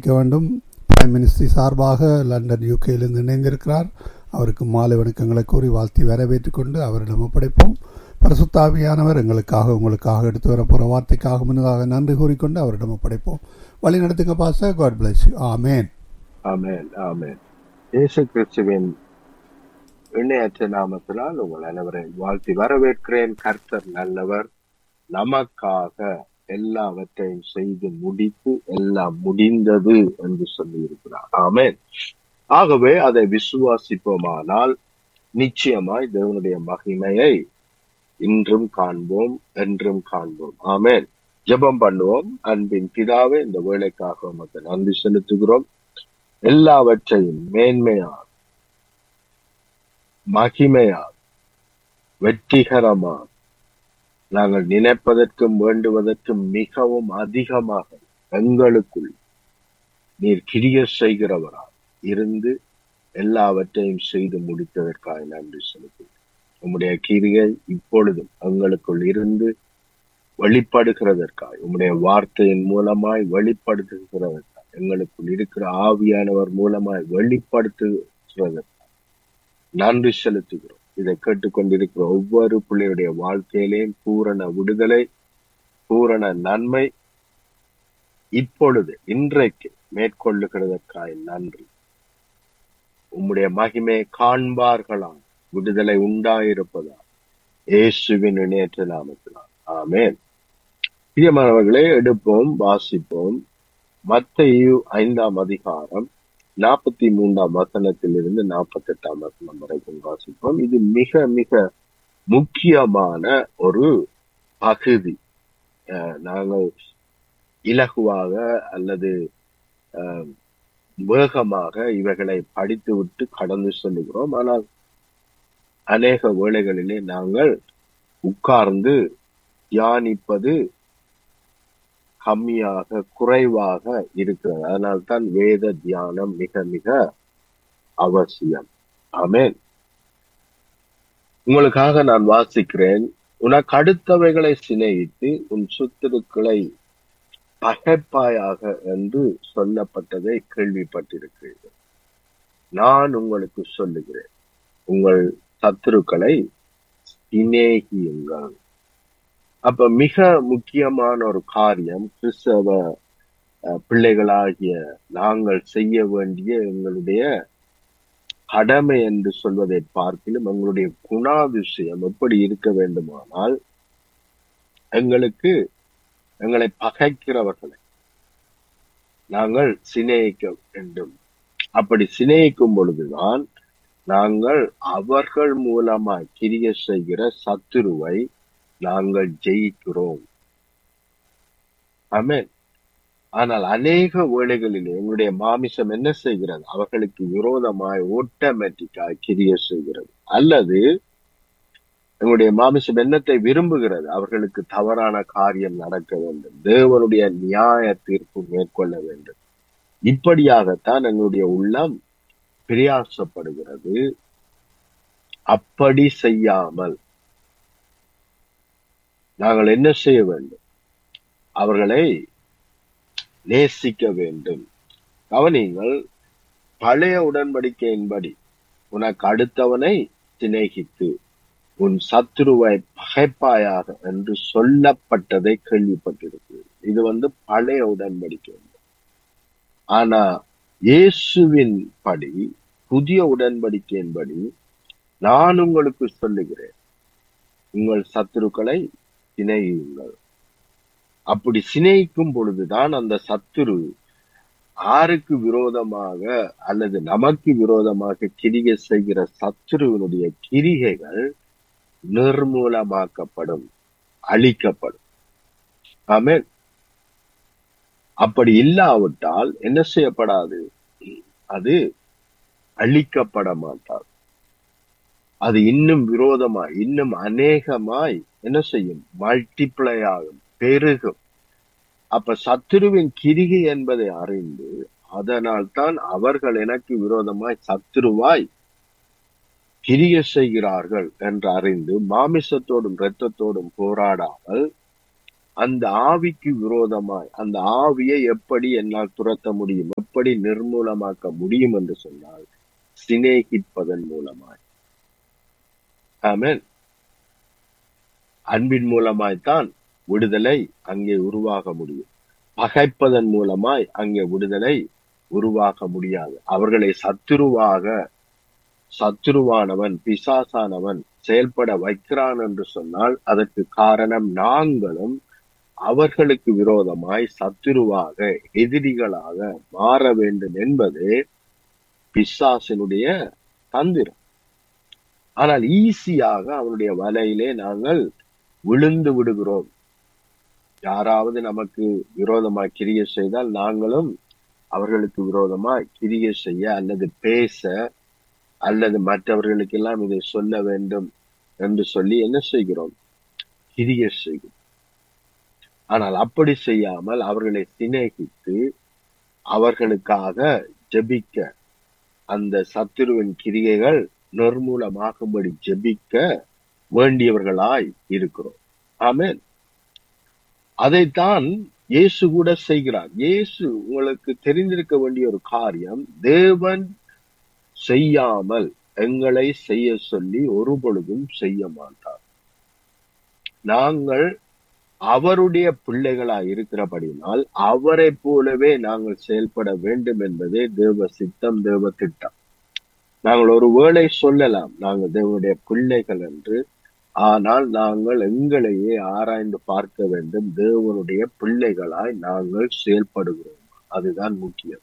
ஆசிர்வதிக்க வேண்டும் prime ministry சார்பாக லண்டன் யூகேயிலிருந்து இணைந்திருக்கிறார் அவருக்கு மாலை வணக்கங்களை கூறி வாழ்த்தி வரவேற்றுக் கொண்டு அவரிடம் ஒப்படைப்போம் பரிசுத்தாவியானவர் எங்களுக்காக உங்களுக்காக எடுத்து வரப்போகிற வார்த்தைக்காக முன்னதாக நன்றி கூறிக்கொண்டு அவரிடம் ஒப்படைப்போம் வழி நடத்துங்க பாச God bless you amen amen amen இயேசு கிறிஸ்துவின் இணையற்ற நாமத்தினால் உங்கள் அனைவரையும் வாழ்த்தி வரவேற்கிறேன் கர்த்தர் நல்லவர் நமக்காக எல்லாவற்றையும் செய்து முடித்து எல்லாம் முடிந்தது என்று சொல்லி இருக்கிறார் ஆமென் ஆகவே அதை விசுவாசிப்போமானால் நிச்சயமாய் தேவனுடைய மகிமையை இன்றும் காண்போம் என்றும் காண்போம் ஆமென் ஜெபம் பண்ணுவோம் அன்பின் பிதாவே இந்த வேலைக்காக உமக்கு நன்றி செலுத்துகிறோம் எல்லாவற்றையும் மேன்மையாக மகிமையாக வெற்றிகரமாக நாங்கள் நினைப்பதற்கும் வேண்டுவதற்கும் மிகவும் அதிகமாக எங்களுக்குள் நீர் கிரிய செய்கிறவராய் இருந்து எல்லாவற்றையும் செய்து முடித்ததற்காக நன்றி செலுத்துகிறேன் உம்முடைய கிரியை இப்பொழுதும் எங்களுக்குள் இருந்து வெளிப்படுகிறதற்காய் உம்முடைய வார்த்தையின் மூலமாய் வெளிப்படுத்துகிறதற்காய் எங்களுக்குள் இருக்கிற ஆவியானவர் மூலமாய் வெளிப்படுத்துகிறதற்காய் நன்றி செலுத்துகிறோம் இதை கேட்டுக்கொண்டிருக்கிற ஒவ்வொரு பிள்ளையுடைய வாழ்க்கையிலேயும் பூரண விடுதலை பூரண நன்மை இப்பொழுது இன்றைக்கு மேற்கொள்ளுகிறதற்காய் நன்றி உம்முடைய மகிமை காண்பார்களாம் விடுதலை உண்டாயிருப்பதா இயேசுவின் இணையற்ற நாமத்தினால் ஆமென் பிரியமானவர்களே எடுப்போம் வாசிப்போம் மத்தேயு ஐந்தாம் அதிகாரம் நாற்பத்தி மூன்றாம் வசனத்திலிருந்து நாற்பத்தி எட்டாம் வசனம் வரைக்கும் வாசிப்போம் இது மிக மிக முக்கியமான ஒரு பகுதி அஹ் நாங்கள் இலகுவாக அல்லது அஹ், வேகமாக இவைகளை படித்துவிட்டு கடந்து செல்லுகிறோம் ஆனால் அநேக வேளைகளிலே நாங்கள் உட்கார்ந்து தியானிப்பது கம்மியாக குறைவாக இருக்கிறது அதனால்தான் வேத தியானம் மிக மிக அவசியம் ஆமென் உங்களுக்காக நான் வாசிக்கிறேன் உனக்கு அடுத்தவைகளை சிநேகித்து உன் சுத்திருக்களை பகைப்பாயாக என்று சொல்லப்பட்டதை கேள்விப்பட்டிருக்கிறீர்கள் நான் உங்களுக்கு சொல்லுகிறேன் உங்கள் சத்துருக்களை சிநேகியுங்கள் அப்ப மிக முக்கியமான ஒரு காரியம் கிறிஸ்தவ அஹ், பிள்ளைகளாகிய நாங்கள் செய்ய வேண்டிய எங்களுடைய கடமை என்று சொல்வதை பார்க்கிலும் எங்களுடைய குணாதிசயம் எப்படி இருக்க வேண்டுமானால் எங்களுக்கு எங்களை பகைக்கிறவர்களை நாங்கள் சிநேகிக்க வேண்டும் அப்படி சிநேகிக்கும் பொழுதுதான் நாங்கள் அவர்கள் மூலமாய் கிரிய செய்கிற சத்துருவை நாங்கள் ஜெயிக்கிறோம் ஆமென் ஆனால் அநேக வேளைகளில் எங்களுடைய மாமிசம் என்ன செய்கிறது அவர்களுக்கு விரோதமாய் ஆட்டோமேட்டிக்காய் கிரிய செய்கிறது அல்லது எங்களுடைய மாமிசம் என்னத்தை விரும்புகிறது அவர்களுக்கு தவறான காரியம் நடக்க வேண்டும் தேவனுடைய நியாய தீர்ப்பு மேற்கொள்ள வேண்டும் இப்படியாகத்தான் எங்களுடைய உள்ளம் பிரயாசப்படுகிறது அப்படி செய்யாமல் நாங்கள் என்ன செய்ய வேண்டும் அவர்களை நேசிக்க வேண்டும் கவனிங்கள் பழைய உடன்படிக்கையின்படி உனக்கு அடுத்தவனை சிநேகித்து உன் சத்துருவை பகைப்பாயாக என்று சொல்லப்பட்டதை கேள்விப்பட்டிருக்கு இது வந்து பழைய உடன்படிக்கை ஆனா இயேசுவின் படி புதிய உடன்படிக்கையின்படி நான் உங்களுக்கு சொல்லுகிறேன் உங்கள் சத்துருக்களை சிநேகியுங்கள் அப்படி சிநேகிக்கும் பொழுதுதான் அந்த சத்துரு ஆருக்கு விரோதமாக அல்லது நமக்கு விரோதமாக கிரிகை செய்கிற சத்துருவினுடைய கிரிகைகள் நிர்மூலமாக்கப்படும் அழிக்கப்படும் ஆமென் அப்படி இல்லாவிட்டால் என்ன செய்யப்படாது அது அழிக்கப்பட மாட்டார் அது இன்னும் விரோதமாய் இன்னும் அநேகமாய் என்ன செய்யும் மல்டிப்ளை ஆகும் பெருகும் அப்ப சத்துருவின் கிரிகை என்பதை அறிந்து அதனால் தான் அவர்கள் எனக்கு விரோதமாய் சத்துருவாய் கிரிய செய்கிறார்கள் என்று அறிந்து மாமிசத்தோடும் இரத்தத்தோடும் போராடாமல் அந்த ஆவிக்கு விரோதமாய் அந்த ஆவியை எப்படி என்னால் துரத்த முடியும் எப்படி நிர்மூலமாக்க முடியும் என்று சொன்னால் சிநேகிப்பதன் மூலமாய் ஆமென் அன்பின் மூலமாய்த்தான் விடுதலை அங்கே உருவாக முடியும் பகைப்பதன் மூலமாய் அங்கே விடுதலை உருவாக முடியாது அவர்களை சத்துருவாக சத்துருவானவன் பிசாசானவன் செயல்பட வைக்கிறான் என்று சொன்னால் அதற்கு காரணம் நாங்களும் அவர்களுக்கு விரோதமாய் சத்துருவாக எதிரிகளாக மாற வேண்டும் என்பதே பிசாசினுடைய தந்திரம் ஆனால் ஈஸியாக அவனுடைய வலையிலே நாங்கள் விழுந்து விடுகிறோம் யாராவது நமக்கு விரோதமாய் கிரிய செய்தால் நாங்களும் அவர்களுக்கு விரோதமாய் கிரிய செய்ய அல்லது பேச அல்லது மற்றவர்களுக்கெல்லாம் இதை சொல்ல வேண்டும் என்று சொல்லி என்ன செய்கிறோம் கிரிய செய்கிறோம் ஆனால் அப்படி செய்யாமல் அவர்களை சிநேகித்து அவர்களுக்காக ஜெபிக்க அந்த சத்துருவின் கிரியைகள் நிர்மூலமாகும்படி ஜெபிக்க வேண்டியவர்களாய் இருக்கிறோம் ஆமென் அதைத்தான் இயேசு கூட செய்கிறார் இயேசு உங்களுக்கு தெரிந்திருக்க வேண்டிய ஒரு காரியம் தேவன் செய்யாமல் எங்களை செய்ய சொல்லி ஒரு பொழுதும் செய்ய மாட்டார் நாங்கள் அவருடைய பிள்ளைகளாய் இருக்கிறபடினால் அவரை போலவே நாங்கள் செயல்பட வேண்டும் என்பதே தேவ சித்தம் தேவ திட்டம் நாங்கள் ஒரு வேளை சொல்லலாம் நாங்கள் தேவனுடைய பிள்ளைகள் என்று ஆனால் நாங்கள் எங்களையே ஆராய்ந்து பார்க்க வேண்டும் தேவனுடைய பிள்ளைகளாய் நாங்கள் செயல்படுகிறோம் அதுதான் முக்கியம்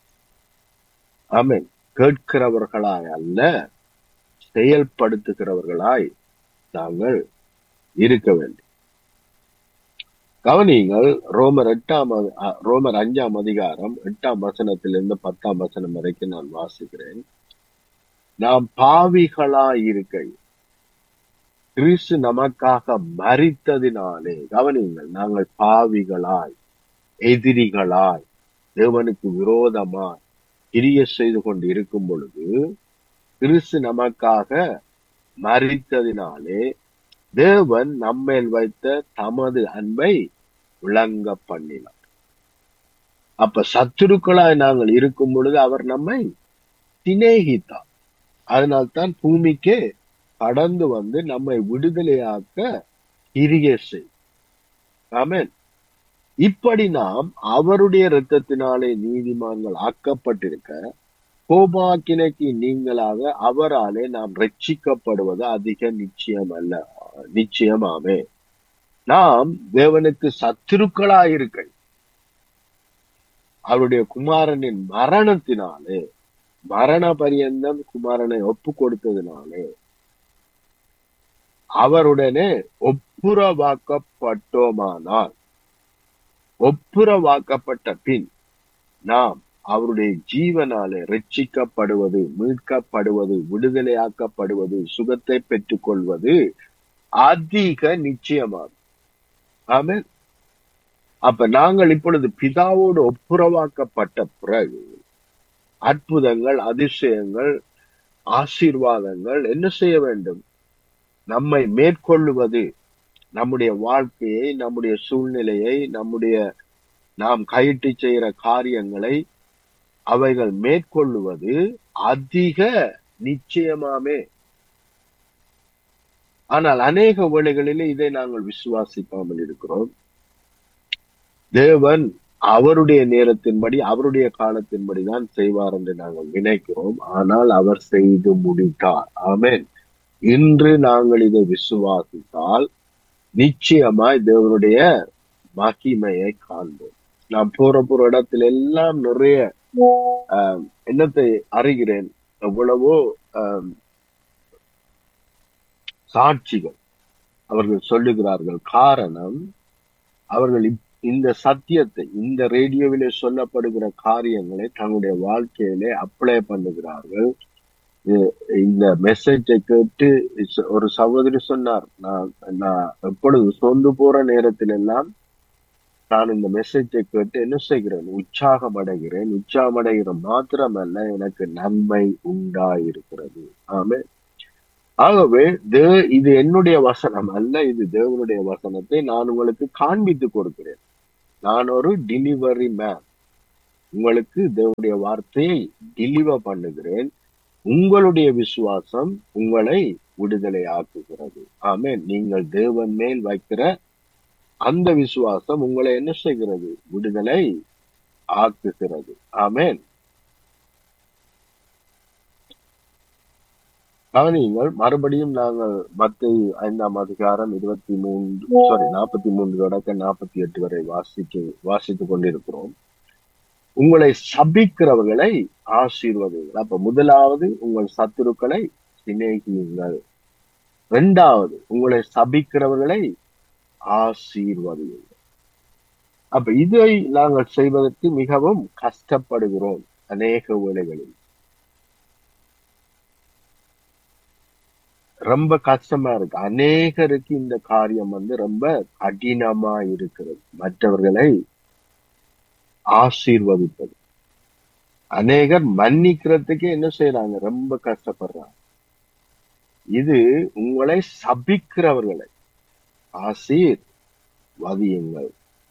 ஆமென் கேட்கிறவர்களாய் அல்ல செயல்படுத்துகிறவர்களாய் நாங்கள் இருக்க வேண்டும் கவனியுங்கள் ரோமர் எட்டாம் அதி- அ, ரோமர் அஞ்சாம் அதிகாரம் எட்டாம் வசனத்திலிருந்து பத்தாம் வசனம் வரைக்கும் நான் வாசிக்கிறேன் நாம் பாவிகளாய் இருக்கை கிறிஸ்து நமக்காக மரித்ததினாலே கவனியுங்கள் நாங்கள் பாவிகளாய் எதிரிகளாய் தேவனுக்கு விரோதமாய் கிரிய செய்து கொண்டு இருக்கும் பொழுது கிறிஸ்து நமக்காக மரித்ததினாலே தேவன் நம்மேல் வைத்த தமது அன்பை விளங்க பண்ணினார் அப்ப சத்துருக்களாய் நாங்கள் இருக்கும் பொழுது அவர் நம்மை சிநேகித்தார் அதனால்தான் பூமிக்கே கடந்து வந்து நம்மை விடுதலையாக்க கிரியை செய் ஆமென் இப்படி நாம் அவருடைய இரத்தத்தினாலே நீதிமான்கள் ஆக்கப்பட்டிருக்க கோபாக்கினைக்கு நீங்களாக அவராலே நாம் ரட்சிக்கப்படுவது அதிக நிச்சயம் அல்ல நிச்சயமாமே நாம் தேவனுக்கு சத்துருக்களாயிருக்க அவருடைய குமாரனின் மரணத்தினாலே மரண பரியந்தம் குமாரனை ஒப்பு கொடுத்ததினாலே அவருடனே ஒப்புரவாக்கப்பட்டோமானால் ஒப்புரவாக்கப்பட்ட பின் நாம் அவருடைய ஜீவனாலே ரட்சிக்கப்படுவது மீட்கப்படுவது விடுதலையாக்கப்படுவது சுகத்தை பெற்றுக் கொள்வது அதிக நிச்சயமாகும் ஆமென் அப்ப நாங்கள் இப்பொழுது பிதாவோடு ஒப்புரவாக்கப்பட்ட பிறகு அற்புதங்கள் அதிசயங்கள் ஆசீர்வாதங்கள் என்ன செய்ய வேண்டும் நம்மை மேற்கொள்ளுவது நம்முடைய வாழ்க்கையை நம்முடைய சூழ்நிலையை நம்முடைய நாம் கையிட்டு செய்கிற காரியங்களை அவைகள் மேற்கொள்ளுவது அதிக நிச்சயமாமே ஆனால் அநேக வேளைகளிலே இதை நாங்கள் விசுவாசிக்காமல் இருக்கிறோம் தேவன் அவருடைய நேரத்தின்படி அவருடைய காலத்தின்படி தான் செய்வார் என்று நாங்கள் நினைக்கிறோம் ஆனால் அவர் செய்து முடித்தார் ஆமென் இன்று நாங்கள் இதை விசுவாசித்தால் நிச்சயமாய் தேவனுடைய மகிமையை காண்போம் நான் போற போற இடத்துல எல்லாம் நிறைய ஆஹ், என்னத்தை அறிகிறேன் எவ்வளவோ ஆஹ், சாட்சிகள் அவர்கள் சொல்லுகிறார்கள் காரணம் அவர்கள் இப்- இந்த சத்தியத்தை இந்த ரேடியோவிலே சொல்லப்படுகிற காரியங்களை தங்களுடைய வாழ்க்கையிலே அப்ளை பண்ணுகிறார்கள் இ- இந்த மெசேஜை கேட்டு இஸ்- ஒரு சகோதரி சொன்னார் நான் நான் எப்பொழுது சொந்து போற நேரத்தில் எல்லாம் நான் இந்த மெசேஜை கேட்டு என்ன செய்கிறேன் உற்சாகம் அடைகிறேன் உற்சாகம் அடைகிற மாத்திரமல்ல எனக்கு நன்மை உண்டாயிருக்கிறது ஆமே ஆகவே தே இது என்னுடைய வசனம் அல்ல இது தேவனுடைய வசனத்தை நான் உங்களுக்கு காண்பித்து கொடுக்கிறேன் நான் ஒரு டெலிவரி மேன் உங்களுக்கு தேவனுடைய வார்த்தையை டெலிவர் பண்ணுகிறேன் உங்களுடைய விசுவாசம் உங்களை விடுதலை ஆக்குகிறது ஆமென் நீங்கள் தேவன் மேல் வைக்கிற அந்த விசுவாசம் உங்களை என்ன செய்கிறது விடுதலை ஆக்குகிறது ஆமென் கவனியுங்கள் மறுபடியும் நாங்கள் மத்திய ஐந்தாம் அதிகாரம் இருபத்தி மூன்று சாரி நாற்பத்தி மூன்று தொடக்க நாற்பத்தி எட்டு வரை வாசித்து வாசித்துக் கொண்டிருக்கிறோம் உங்களை சபிக்கிறவர்களை ஆசீர்வதிங்கள் அப்ப முதலாவது உங்கள் சத்துருக்களை சிநேகியுங்கள் இரண்டாவது உங்களை சபிக்கிறவர்களை ஆசீர்வதியுங்கள் அப்ப இதை நாங்கள் செய்வதற்கு மிகவும் கஷ்டப்படுகிறோம் அநேக வேளைகளில் ரொம்ப கஷ்டமா இருக்கு அநேகருக்கு இந்த காரியம் வந்து ரொம்ப கடினமா இருக்கிறது மற்றவர்களை ஆசீர்வதிப்பது அநேகர் மன்னிக்கிறதுக்கு என்ன செய்யறாங்க ரொம்ப கஷ்டப்படுறாங்க இது உங்களை சபிக்கிறவர்களை ஆசீர் வதியுங்கள்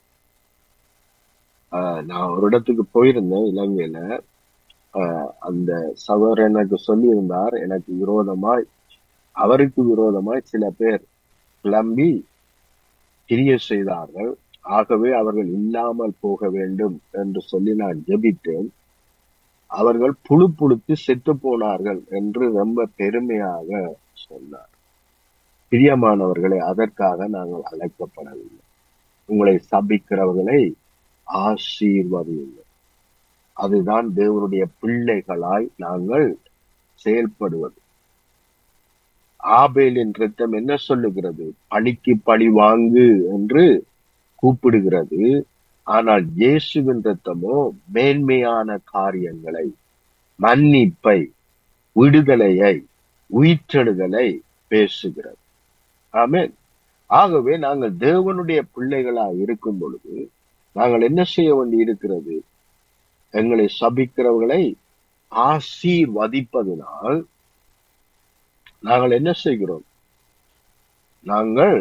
ஆஹ் நான் ஒரு இடத்துக்கு போயிருந்தேன் இலங்கையில ஆஹ் அந்த சகோதரர் எனக்கு சொல்லியிருந்தார் எனக்கு விரோதமாய் அவருக்கு விரோதமாய் சில பேர் கிளம்பி கிரிய செய்தார்கள் ஆகவே அவர்கள் இல்லாமல் போக வேண்டும் என்று சொல்லி நான் ஜெபித்தேன் அவர்கள் புழு புழுத்து செத்து போனார்கள் என்று ரொம்ப பெருமையாக சொன்னார் பிரியமானவர்களை அதற்காக நாங்கள் அழைக்கப்படவில்லை உங்களை சபிக்கிறவர்களை ஆசீர்வதியுங்கள் அதுதான் தேவனுடைய பிள்ளைகளாய் நாங்கள் செயல்படுவது ஆபேலின் ரத்தம் என்ன சொல்லுகிறது பழிக்கு பழி வாங்கு என்று கூப்பிடுகிறது ஆனால் இயேசுவின் ரத்தமோ மேன்மையான காரியங்களை மன்னிப்பை விடுதலையை உயிர்த்தெழுதலை பேசுகிறது ஆமென் ஆகவே நாங்கள் தேவனுடைய பிள்ளைகளா இருக்கும் பொழுது நாங்கள் என்ன செய்ய வேண்டி இருக்கிறது எங்களை சபிக்கிறவர்களை ஆசீர்வதிப்பதினால் நாங்கள் என்ன செய்கிறோம் நாங்கள்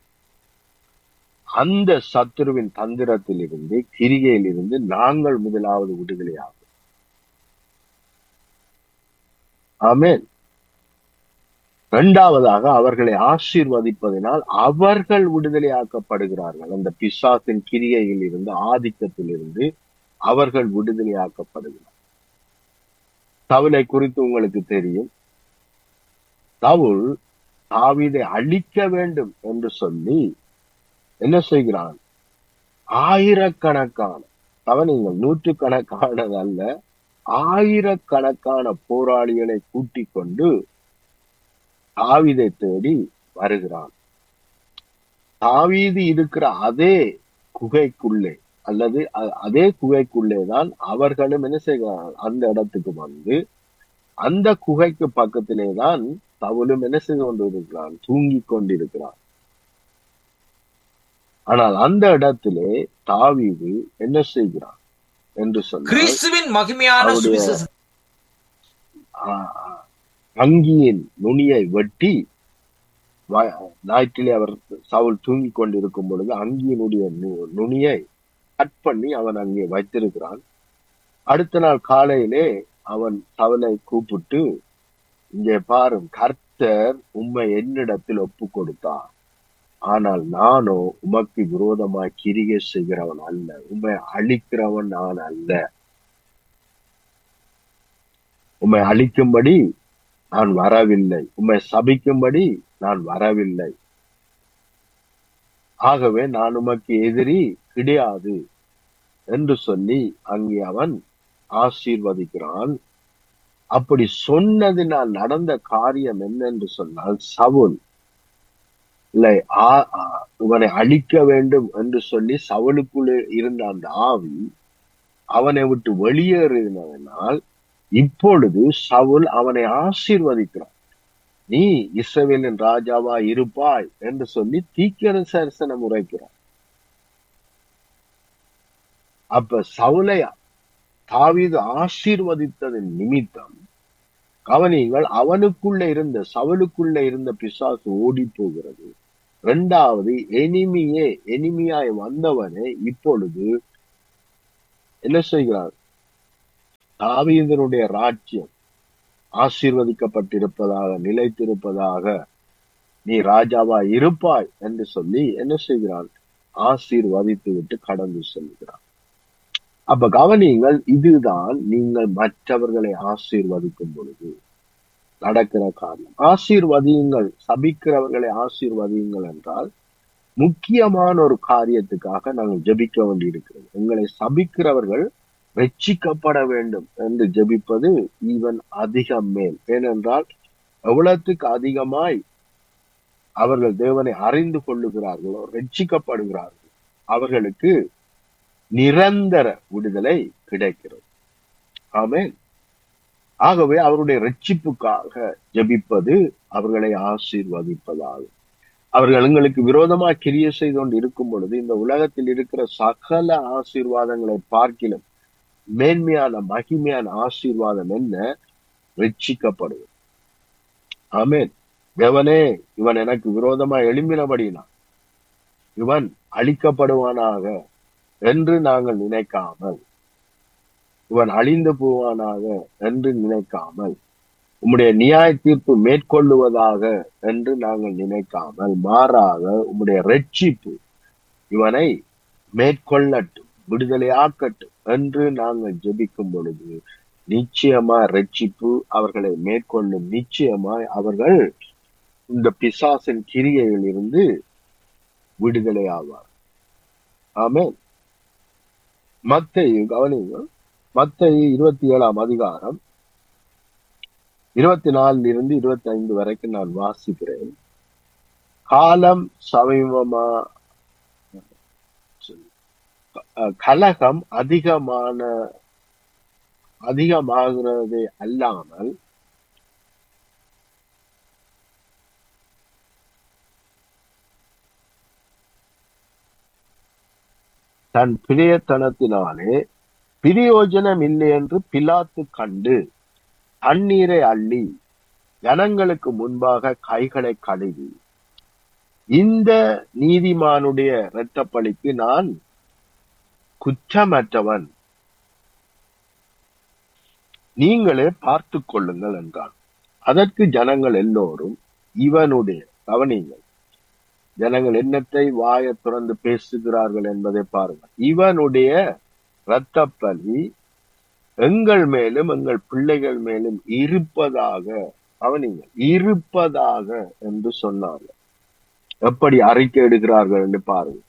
அந்த சத்துருவின் தந்திரத்தில் இருந்து கிரிகையில் இருந்து நாங்கள் முதலாவது விடுதலையாகும் ஆமென் இரண்டாவதாக அவர்களை ஆசீர்வதிப்பதினால் அவர்கள் விடுதலையாக்கப்படுகிறார்கள் அந்த பிசாசின் கிரியையில் இருந்து ஆதிக்கத்தில் இருந்து அவர்கள் விடுதலையாக்கப்படுகிறார் தவுலை குறித்து உங்களுக்கு தெரியும் தவுல் தாவீதை அழிக்க வேண்டும் என்று சொல்லி என்ன செய்கிறான் ஆயிரக்கணக்கான கவனிங்கள் நூற்றுக்கணக்கானது அல்ல ஆயிரக்கணக்கான போராளிகளை கூட்டிக் கொண்டு தாவீதை தேடி வருகிறான் தாவீது இருக்கிற அதே குகைக்குள்ளே அல்லது அ- அதே குகைக்குள்ளே தான் அவர்களும் என்ன செய்கிறார்கள் அந்த இடத்துக்கு வந்து அந்த குகைக்கு பக்கத்திலே தான் தவுலும் என்ன செய்து கொண்டிருக்கிறான் தூங்கிக் கொண்டிருக்கிறான் ஆனால் அந்த இடத்திலே தாவீது என்ன செய்கிறான் என்று சொன்னால் கிறிஸ்துவின் மகிமையான அவருடைய சுவிசேஷ ஆஹ், அங்கியின் நுனியை வெட்டி வ- ஞாயிற்றிலே அவர் சவுல் தூங்கிக் கொண்டிருக்கும் பொழுது அங்கியினுடைய நு- நுனியை கட் பண்ணி அவன் அங்கே வைத்திருக்கிறான் அடுத்த நாள் காலையிலே அவன் சவுலை கூப்பிட்டு இங்கே பாரும் கர்த்தர் உம்மை என்னிடத்தில் ஒப்பு கொடுத்தார் ஆனால் நானோ உமக்கு விரோதமாய் கிரியை செய்கிறவன் அல்ல உம்மை அழிக்கிறவன் நான் அல்ல உம்மை அழிக்கும்படி நான் வரவில்லை உம்மை சபிக்கும்படி நான் வரவில்லை ஆகவே நான் உமக்கு எதிரி கிடையாது என்று சொல்லி அங்கே அவன் ஆசீர்வதிக்கிறான் அப்படி சொன்னதினால் நடந்த காரியம் என்னென்று சொன்னால் சவுல் இல்லை ஆ- ஆ- இவனை அழிக்க வேண்டும் என்று சொல்லி சவுலுக்குள்ளே இருந்த அந்த ஆவி அவனை விட்டு வெளியேறினதனால் இப்பொழுது சவுல் அவனை ஆசீர்வதிக்கிறான் நீ இஸ்ரவேலின் ராஜாவா இருப்பாய் என்று சொல்லி தீக்கிர சரிசனம் உரைக்கிறான் அப்ப சவுலை தாவீது ஆசீர்வதித்ததன் நிமித்தம் கவனியுங்கள் அவனுக்குள்ள இருந்த சவலுக்குள்ள இருந்த பிசாசு ஓடி போகிறது இரண்டாவது எனிமியே எனிமியாய் வந்தவனே இப்பொழுது என்ன செய்கிறார் தாவீதனுடைய ராஜ்யம் ஆசீர்வதிக்கப்பட்டிருப்பதாக நிலைத்திருப்பதாக நீ ராஜாவா இருப்பாய் என்று சொல்லி என்ன செய்கிறான் ஆசீர்வதித்து விட்டு கடந்து செல்கிறான் அப்ப கவனியுங்கள் இதுதான் நீங்கள் மற்றவர்களை ஆசீர்வதிக்கும் பொழுது நடக்கிற காரியம் ஆசீர்வதியுங்கள் சபிக்கிறவர்களை ஆசீர்வதியுங்கள் என்றால் முக்கியமான ஒரு காரியத்துக்காக நாங்கள் ஜெபிக்க வேண்டியிருக்கிறது எங்களை சபிக்கிறவர்கள் ரட்சிக்கப்பட வேண்டும் என்று ஜெபிப்பது ஈவன் அதிகம் மேல் ஏனென்றால் எவ்வளவுக்கு அதிகமாய் அவர்கள் தேவனை அறிந்து கொள்ளுகிறார்களோ ரட்சிக்கப்படுகிறார்கள் அவர்களுக்கு நிரந்தர விடுதலை கிடைக்கிறது ஆமென் ஆகவே அவருடைய ரட்சிப்புக்காக ஜெபிப்பது அவர்களை ஆசீர்வதிப்பதாகும் அவர்கள் எங்களுக்கு விரோதமா கிரிய செய்து கொண்டு இருக்கும் பொழுது இந்த உலகத்தில் இருக்கிற சகல ஆசீர்வாதங்களை பார்க்கிலும் மேன்மையான மகிமையான ஆசீர்வாதம் என்ன ரட்சிக்கப்படுவது ஆமென் தேவனே இவன் எனக்கு விரோதமா எழும்பினபடினான் இவன் அழிக்கப்படுவானாக என்று நாங்கள் நினைக்காமல் இவன் அழிந்து போவானாக என்று நினைக்காமல் உம்முடைய நியாய தீர்ப்பு மேற்கொள்ளுவதாக என்று நாங்கள் நினைக்காமல் மாறாக உம்முடைய ரட்சிப்பு இவனை மேற்கொள்ளட்டும் விடுதலையாக்கட்டும் என்று நாங்கள் ஜெபிக்கும் பொழுது நிச்சயமா ரட்சிப்பு அவர்களை மேற்கொள்ளும் நிச்சயமாய் அவர்கள் இந்த பிசாசின் கிரியையில் இருந்து விடுதலை ஆவார் ஆமென் மத்தையு கவனிங்க மத்தையு இருபத்தி ஏழாம் அதிகாரம் இருபத்தி நாலுல இருந்து இருபத்தி ஐந்து வரைக்கும் நான் வாசிக்கிறேன் காலம் சமீபமா அஹ், கலகம் அதிகமான அதிகமாகிறதே அல்லாமல் தன் பிரியத்தனத்தினாலே பிரயோஜனம் இல்லை என்று பிலாத்து கண்டு தண்ணீரை அள்ளி ஜனங்களுக்கு முன்பாக கைகளை கழுவி இந்த நீதிமானுடைய இரத்தப்பழிக்கு நான் குற்றமற்றவன் நீங்களே பார்த்து கொள்ளுங்கள் என்றான் அதற்கு ஜனங்கள் எல்லோரும் இவனுடைய கவனிங்கள் ஜனங்கள் என்னத்தை வாயை திறந்து பேசுகிறார்கள் என்பதை பாருங்கள் இவனுடைய இரத்தப்பலி எங்கள் மேலும் எங்கள் பிள்ளைகள் மேலும் இருப்பதாக கவனிங்கள் இருப்பதாக என்று சொன்னார்கள் எப்படி அறிக்கை எடுக்கிறார்கள் என்று பாருங்கள்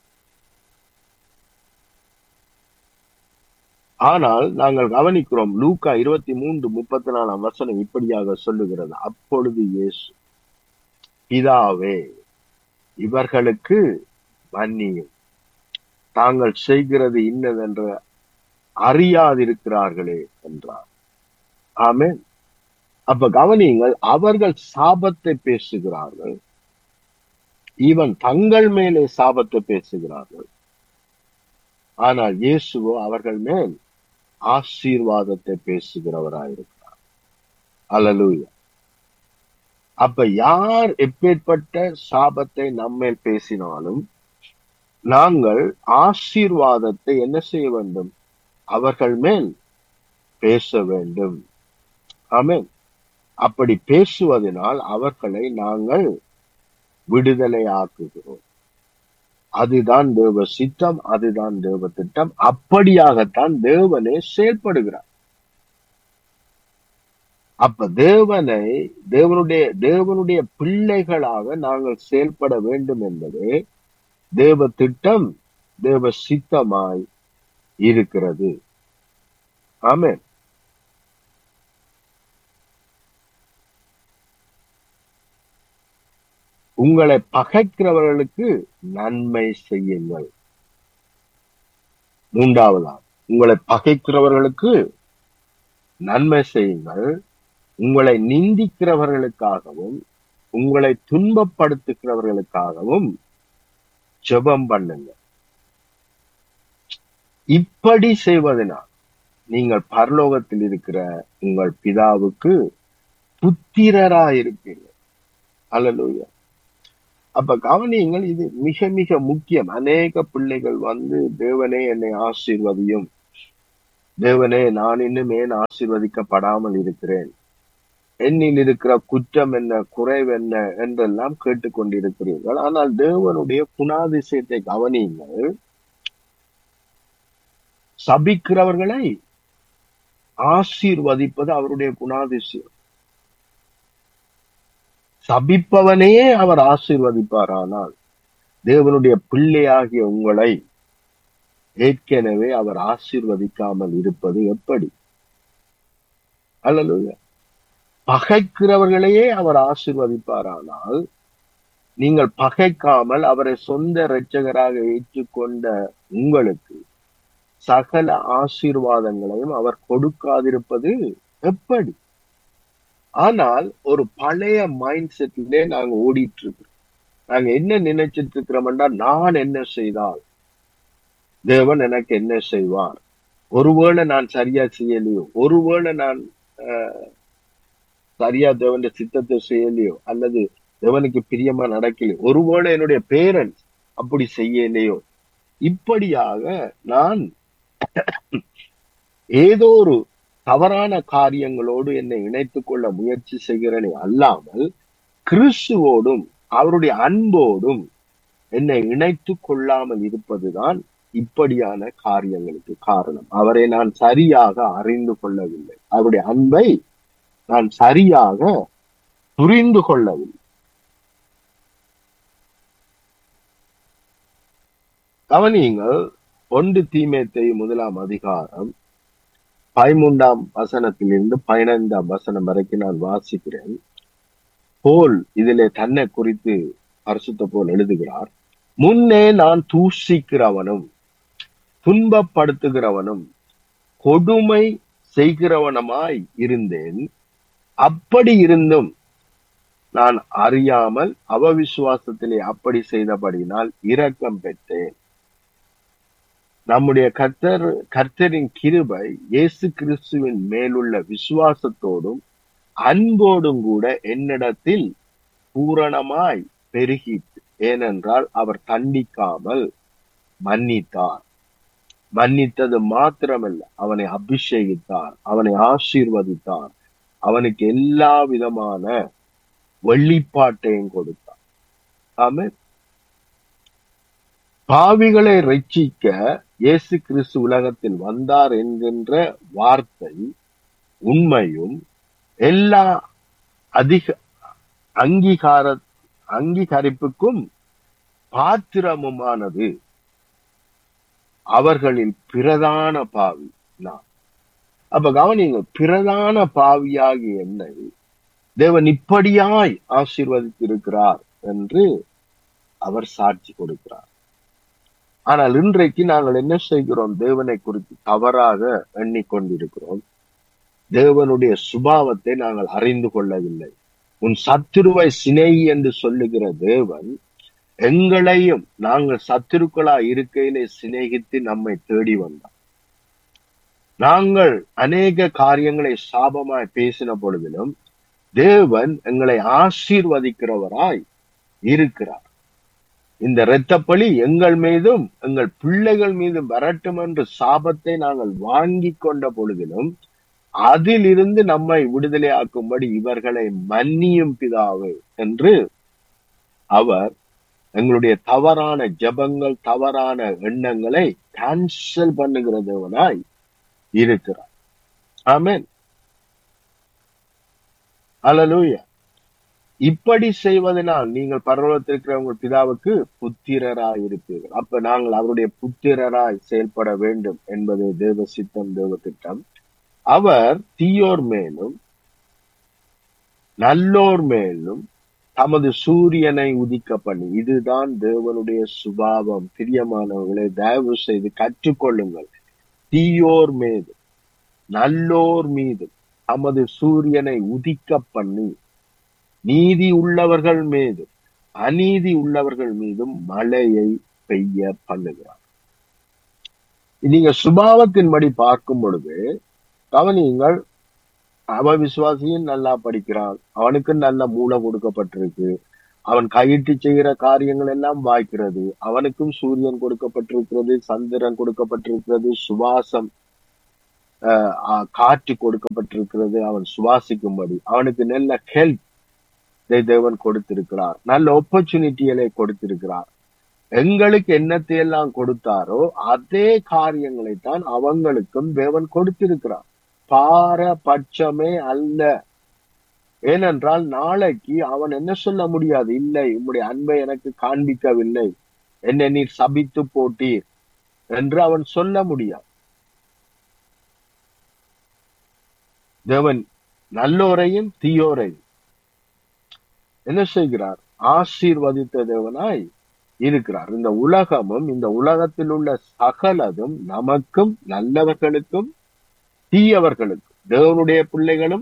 ஆனால் நாங்கள் கவனிக்கிறோம் லூக்கா இருபத்தி மூன்று முப்பத்தி நாலாம் வசனம் இப்படியாக சொல்லுகிறது அப்பொழுது இயேசு பிதாவே இவர்களுக்கு மன்னியும் தாங்கள் செய்கிறது இன்னதென்று அறியாதிருக்கிறார்களே என்றார் ஆமென் அப்ப கவனியுங்கள் அவர்கள் சாபத்தை பேசுகிறார்கள் இவன் தங்கள் மேலே சாபத்தை பேசுகிறார்கள் ஆனால் இயேசுவோ அவர்கள் மேல் ஆசீர்வாதத்தை பேசுகிறவராயிருக்கிறார் அல்லேலூயா அப்ப யார் எப்பேற்பட்ட சாபத்தை நம்மேல் பேசினாலும் நாங்கள் ஆசீர்வாதத்தை என்ன செய்ய வேண்டும் அவர்கள் மேல் பேச வேண்டும் ஆமென் அப்படி பேசுவதனால் அவர்களை நாங்கள் விடுதலை ஆக்குகிறோம் அதுதான் தேவ சித்தம் அதுதான் தேவ திட்டம் அப்படியாகத்தான் தேவனே செயல்படுகிறார் அப்ப தேவனை தேவனுடைய தேவனுடைய பிள்ளைகளாக நாங்கள் செயல்பட வேண்டும் என்பதே தேவ திட்டம் தேவ சித்தமாய் இருக்கிறது ஆமென் உங்களை பகைக்கிறவர்களுக்கு நன்மை செய்யுங்கள் மூன்றாவதாம் உங்களை பகைக்கிறவர்களுக்கு நன்மை செய்யுங்கள் உங்களை நிந்திக்கிறவர்களுக்காகவும் உங்களை துன்பப்படுத்துகிறவர்களுக்காகவும் ஜெபம் பண்ணுங்க இப்படி செய்வதனால் நீங்கள் பரலோகத்தில் இருக்கிற உங்கள் பிதாவுக்கு புத்திரராயிருப்பீர்கள் அல்லலூயா அப்ப கவனியுங்கள் இது மிக மிக முக்கியம் அநேக பிள்ளைகள் வந்து தேவனே என்னை ஆசீர்வதியும் தேவனே நான் இன்னும் ஏன் ஆசீர்வதிக்கப்படாமல் இருக்கிறேன் என்னில் இருக்கிற குற்றம் என்ன குறைவு என்ன என்றெல்லாம் கேட்டுக்கொண்டிருக்கிறீர்கள் ஆனால் தேவனுடைய குணாதிசயத்தை கவனியுங்கள் சபிக்கிறவர்களை ஆசீர்வதிப்பது அவருடைய குணாதிசயம் சபிப்பவனையே அவர் ஆசீர்வதிப்பார் ஆனால் தேவனுடைய பிள்ளையாகிய உங்களை ஏற்கனவே அவர் ஆசீர்வதிக்காமல் இருப்பது எப்படி அல்லது பகைக்கிறவர்களையே அவர் ஆசீர்வதிப்பாரானால் நீங்கள் பகைக்காமல் அவரை சொந்த இரட்சகராக ஏற்றுக்கொண்ட உங்களுக்கு சகல ஆசீர்வாதங்களையும் அவர் கொடுக்காதிருப்பது எப்படி ஆனால் ஒரு பழைய மைண்ட் செட்டிலே நாங்க ஓடிட்டு இருக்கிறோம் நாங்க என்ன நினைச்சிட்டு இருக்கிறோம்னா நான் என்ன செய்தால் தேவன் எனக்கு என்ன செய்வார் ஒருவேளை நான் சரியா செய்யலையோ ஒருவேளை நான் சரியா தேவனுடைய சித்தத்தை செய்யலையோ அல்லது தேவனுக்கு பிரியமா நடக்கலையோ ஒருவேளை என்னுடைய பேரண்ட்ஸ் அப்படி செய்யலையோ இப்படியாக நான் ஏதோ ஒரு தவறான காரியங்களோடு என்னை இணைத்துக் கொள்ள முயற்சி செய்கிறேனே அல்லாமல் கிறிஸ்துவோடும் அவருடைய அன்போடும் என்னை இணைத்து கொள்ளாமல் இருப்பதுதான் இப்படியான காரியங்களுக்கு காரணம் அவரை நான் சரியாக அறிந்து கொள்ளவில்லை அவருடைய அன்பை நான் சரியாக புரிந்து கொள்ளவில்லை கவனியுங்கள் ஒன்று தீமேத்தை முதலாம் அதிகாரம் பதிமூன்றாம் வசனத்திலிருந்து பதினைந்தாம் வசனம் வரைக்கும் நான் வாசிக்கிறேன் போல் இதிலே தன்னை குறித்து பரிசுத்த போல் எழுதுகிறார் முன்னே நான் தூஷிக்கிறவனும் துன்பப்படுத்துகிறவனும் கொடுமை செய்கிறவனமாய் இருந்தேன் அப்படி இருந்தும் நான் அறியாமல் அவவிசுவாசத்திலே அப்படி செய்தபடினால் இரக்கம் பெற்றேன் நம்முடைய கர்த்தர் கர்த்தரின் கிருபை இயேசு கிறிஸ்துவின் மேலுள்ள விசுவாசத்தோடும் அன்போடும் கூட என்னிடத்தில் பூரணமாய் பெருகிட்டு ஏனென்றால் அவர் தண்டிக்காமல் மன்னித்தார் மன்னித்தது மாத்திரமல்ல அவனை அபிஷேகித்தார் அவனை ஆசீர்வதித்தார் அவனுக்கு எல்லா விதமான வெளிப்பாட்டையும் கொடுத்தார் ஆமே பாவிகளை ரட்சிக்க இயேசு கிறிஸ்து உலகத்தில் வந்தார் என்கின்ற வார்த்தை உண்மையும் எல்லா அதிக அங்கீகார அங்கீகரிப்புக்கும் பாத்திரமுமானது அவர்களில் பிரதான பாவி நான் அப்ப கவனிங்க பிரதான பாவியாகி என்னை தேவன் இப்படியாய் ஆசீர்வதித்திருக்கிறார் என்று அவர் சாட்சி கொடுக்கிறார் ஆனால் இன்றைக்கு நாங்கள் என்ன செய்கிறோம் தேவனை குறித்து தவறாக எண்ணிக்கொண்டிருக்கிறோம் தேவனுடைய சுபாவத்தை நாங்கள் அறிந்து கொள்ளவில்லை உன் சத்துருவை சிநேகி என்று சொல்லுகிற தேவன் எங்களையும் நாங்கள் சத்துருக்களா இருக்கையிலே சிநேகித்து நம்மை தேடி வந்தார் நாங்கள் அநேக காரியங்களை சாபமாய் பேசின பொழுதிலும் தேவன் எங்களை ஆசீர்வதிக்கிறவராய் இருக்கிறார் இந்த இரத்தப்பழி எங்கள் மீதும் எங்கள் பிள்ளைகள் மீதும் வரட்டும் என்று சாபத்தை நாங்கள் வாங்கி கொண்ட பொழுதிலும் அதிலிருந்து நம்மை விடுதலை ஆக்கும்படி இவர்களை மன்னியும் பிதாவே என்று அவர் எங்களுடைய தவறான ஜபங்கள் தவறான எண்ணங்களை கேன்சல் பண்ணுகிற தேவனாய் இருக்கிறார் ஆமேன் அலலூயா இப்படி செய்வதனால் நீங்கள் பரலோகத்திற்கிற உங்கள் பிதாவுக்கு புத்திரராய் இருப்பீர்கள் அப்ப நாங்கள் அவருடைய புத்திரராய் செயல்பட வேண்டும் என்பது தேவ சித்தம் தேவ திட்டம் அவர் தீயோர் மேலும் நல்லோர் மேலும் தமது சூரியனை உதிக்க பண்ணி இதுதான் தேவனுடைய சுபாவம் பிரியமானவர்களை தயவு செய்து கற்றுக்கொள்ளுங்கள் தீயோர் மீது நல்லோர் மீது தமது சூரியனை உதிக்க பண்ணி நீதி உள்ளவர்கள் மீதும் அநீதி உள்ளவர்கள் மீதும் மழையை பெய்ய பண்ணுகிறார் நீங்க சுபாவத்தின்படி பார்க்கும் பொழுது கவனியுங்கள் அவன் விசுவாசியும் நல்லா படிக்கிறான் அவனுக்கு நல்ல மூளை கொடுக்கப்பட்டிருக்கு அவன் கையிட்டு செய்கிற காரியங்கள் எல்லாம் வாய்க்கிறது அவனுக்கும் சூரியன் கொடுக்கப்பட்டிருக்கிறது சந்திரன் கொடுக்கப்பட்டிருக்கிறது சுவாசம் ஆஹ் ஆஹ் காற்று கொடுக்கப்பட்டிருக்கிறது அவன் சுவாசிக்கும்படி அவனுக்கு நல்ல ஹெல்ப் தேவன் கொடுத்திருக்கிறார் நல்ல ஆப்பர்ச்சுனிட்டிகளை கொடுத்திருக்கிறார் எங்களுக்கு என்னத்தை எல்லாம் கொடுத்தாரோ அதே காரியங்களை தான் அவங்களுக்கும் தேவன் கொடுத்திருக்கிறார் பாரபட்சமே அல்ல ஏனென்றால் நாளைக்கு அவன் என்ன சொல்ல முடியாது இல்லை உம்முடைய அன்பை எனக்கு காண்பிக்கவில்லை என்னை நீர் சபித்து போட்டீர் என்று அவன் சொல்ல முடியாது தேவன் நல்லோரையும் தீயோரையும் என்ன செய்கிறார் ஆசீர்வதித்த தேவனாய் இருக்கிறார் இந்த உலகமும் இந்த உலகத்தில் உள்ள சகலதும் நமக்கும் நல்லவர்களுக்கும் தீயவர்களுக்கும் தேவனுடைய பிள்ளைகளும்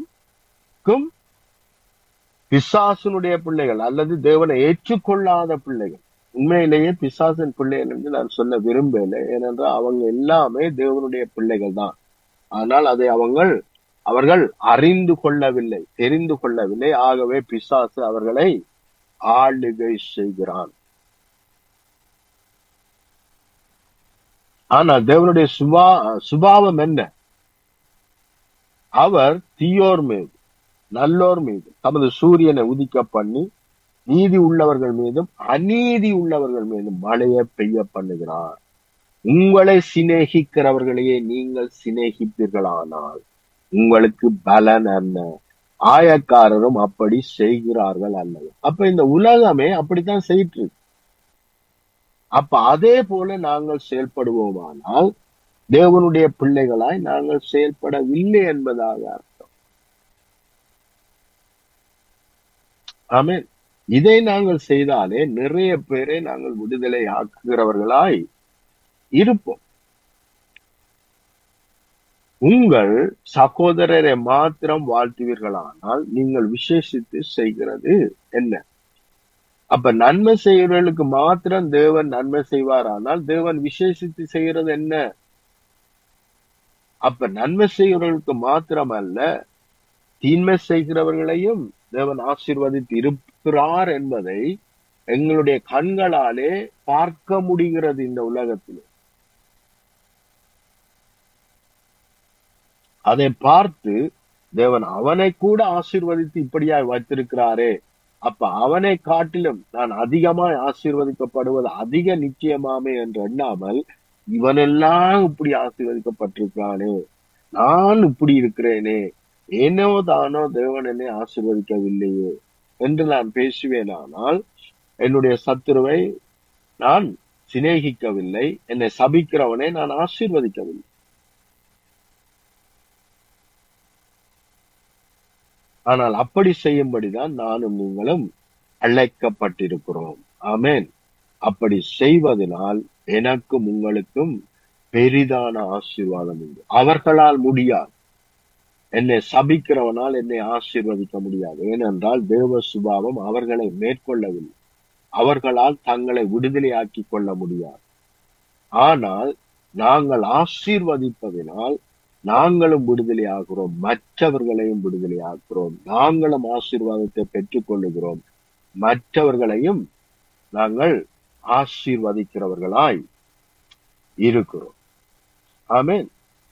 பிசாசனுடைய பிள்ளைகள் அல்லது தேவனை ஏற்றுக்கொள்ளாத பிள்ளைகள் உண்மையிலேயே பிசாசன் பிள்ளைகள் என்று நான் சொல்ல விரும்பல ஏனென்றால் அவங்க எல்லாமே தேவனுடைய பிள்ளைகள் தான் ஆனால் அதை அவங்கள் அவர்கள் அறிந்து கொள்ளவில்லை தெரிந்து கொள்ளவில்லை ஆகவே பிசாசு அவர்களை ஆளுகை செய்கிறான் ஆனால் தேவனுடைய சுபா சுபாவம் என்ன அவர் தீயோர் மீது நல்லோர் மீது தமது சூரியனை உதிக்க பண்ணி நீதி உள்ளவர்கள் மீதும் அநீதி உள்ளவர்கள் மீதும் மழையை பெய்ய பண்ணுகிறார் உங்களை சிநேகிக்கிறவர்களையே நீங்கள் சிநேகிப்பீர்களானால் உங்களுக்கு பலன் என்ன ஆயக்காரரும் அப்படி செய்கிறார்கள் அல்லது அப்ப இந்த உலகமே அப்படித்தான் செய்யிட்டு இருக்கு அப்ப அதே போல நாங்கள் செயல்படுவோமானால் தேவனுடைய பிள்ளைகளாய் நாங்கள் செயல்படவில்லை என்பதாக அர்த்தம் ஆமென் இதை நாங்கள் செய்தாலே நிறைய பேரை நாங்கள் விடுதலை ஆக்குகிறவர்களாய் இருப்போம் உங்கள் சகோதரரை மாத்திரம் வாழ்த்துவீர்களானால் நீங்கள் விசேஷித்து செய்கிறது என்ன அப்ப நன்மை செய்கிறவர்களுக்கு மாத்திரம் தேவன் நன்மை செய்வாரானால் தேவன் விசேஷித்து செய்கிறது என்ன அப்ப நன்மை செய்கிறவர்களுக்கு மாத்திரம் அல்ல தீன்மை செய்கிறவர்களையும் தேவன் ஆசீர்வதித்து இருக்கிறார் என்பதை எங்களுடைய கண்களாலே பார்க்க முடிகிறது இந்த உலகத்தில் அதை பார்த்து தேவன் அவனை கூட ஆசீர்வதித்து இப்படியாய் வைத்திருக்கிறாரே அப்ப அவனை காட்டிலும் நான் அதிகமாய் ஆசீர்வதிக்கப்படுவது அதிக நிச்சயமாமே என்று எண்ணாமல் இவனெல்லாம் இப்படி ஆசீர்வதிக்கப்பட்டிருக்கிறானே நான் இப்படி இருக்கிறேனே ஏனோ தானோ தேவன் என்னை ஆசீர்வதிக்கவில்லையே என்று நான் பேசுவேனானால் என்னுடைய சத்துருவை நான் சிநேகிக்கவில்லை என்னை சபிக்கிறவனை நான் ஆசீர்வதிக்கவில்லை ஆனால் அப்படி செய்யும்படிதான் நானும் நீங்களும் அழைக்கப்பட்டிருக்கிறோம் ஆமேன் அப்படி செய்வதனால் எனக்கும் உங்களுக்கும் பெரிதான ஆசீர்வாதம் உண்டு அவர்களால் முடியாது என்னை சபிக்கிறவனால் என்னை ஆசீர்வதிக்க முடியாது ஏனென்றால் தேவ சுபாவம் அவர்களை மேற்கொள்ளவில்லை அவர்களால் தங்களை விடுதலையாக்கி கொள்ள முடியாது ஆனால் நாங்கள் ஆசீர்வதிப்பதினால் நாங்களும் விடுதலை ஆகிறோம் மற்றவர்களையும் விடுதலை ஆகிறோம் நாங்களும் ஆசீர்வாதத்தை பெற்றுக் கொள்ளுகிறோம் மற்றவர்களையும் நாங்கள் ஆசீர்வதிக்கிறவர்களாய் இருக்கிறோம் ஆமேன்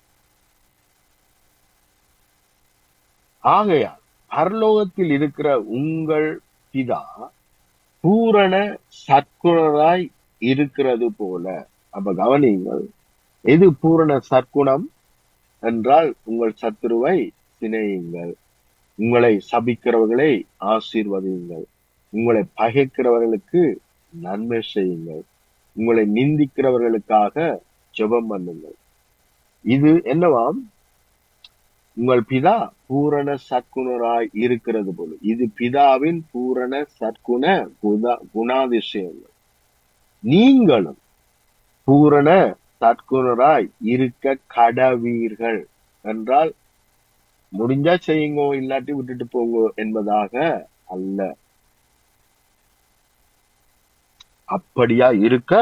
ஆகையால் பரலோகத்தில் இருக்கிற உங்கள் பிதா பூரண சற்குணராய் இருக்கிறது போல அப்ப கவனியுங்கள் எது பூரண சற்குணம் என்றால் உங்கள் சத்துருவை சினையுங்கள் உங்களை சபிக்கிறவர்களை ஆசீர்வதியுங்கள் உங்களை பகைக்கிறவர்களுக்கு நன்மை செய்யுங்கள் உங்களை நிந்திக்கிறவர்களுக்காக ஜெபம் பண்ணுங்கள் இது என்னவாம் உங்கள் பிதா பூரண சற்குணராய் இருக்கிறது போல இது பிதாவின் பூரண சற்குண குணா குணாதிசயங்கள் நீங்களும் பூரண சற்குணராய் இருக்க கடவீர்கள் என்றால் முடிஞ்சா செய்யுங்கோ இல்லாட்டி விட்டுட்டு போங்கோ என்பதாக அல்ல அப்படியா இருக்க